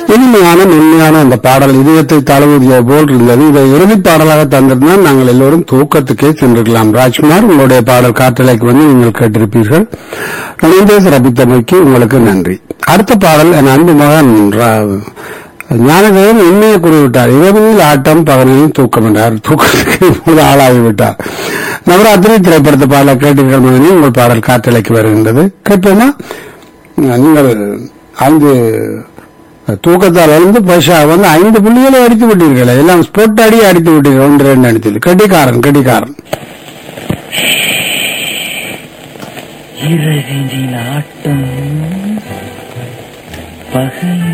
இனிமையான மென்மையான அந்த பாடல் இதயத்தை தழுவுதிய போல் இருந்தது இதை இறுதி பாடலாக தந்திருந்தால் நாங்கள் எல்லோரும் தூக்கத்துக்கே சென்றிருக்கலாம் ராஜ்குமார் உங்களுடைய பாடல் காற்றலைக்கு வந்து நீங்கள் கேட்டிருப்பீர்கள் இணைந்தே சிறப்பித்தமைக்கு உங்களுக்கு நன்றி அடுத்த பாடல் என் அன்பு மகன் ரா- ஞானதேவன் உண்மையை கூறிவிட்டார் இரவில் ஆட்டம் பகலில் தூக்கம் என்றார் தூக்கத்துக்கு இப்போது ஆளாகிவிட்டார் நவராத்திரி திரைப்படத்தை பாடலை கேட்டீர்கள் மகனே உங்கள் பாடல் காற்றலைக்கு வருகின்றது கேட்போமா நீங்கள் ஐந்து தூக்கத்தால் எழுந்து பைசா வந்து ஐந்து புள்ளிகளை அடித்து விட்டீர்கள் எல்லாம் ஸ்போர்ட் அடி அடித்து விட்டீர்கள் ஒன்று ரெண்டு அடித்து கட்டிக்காரன் கட்டிக்காரன் இரவினில் ஆட்டம் பகல்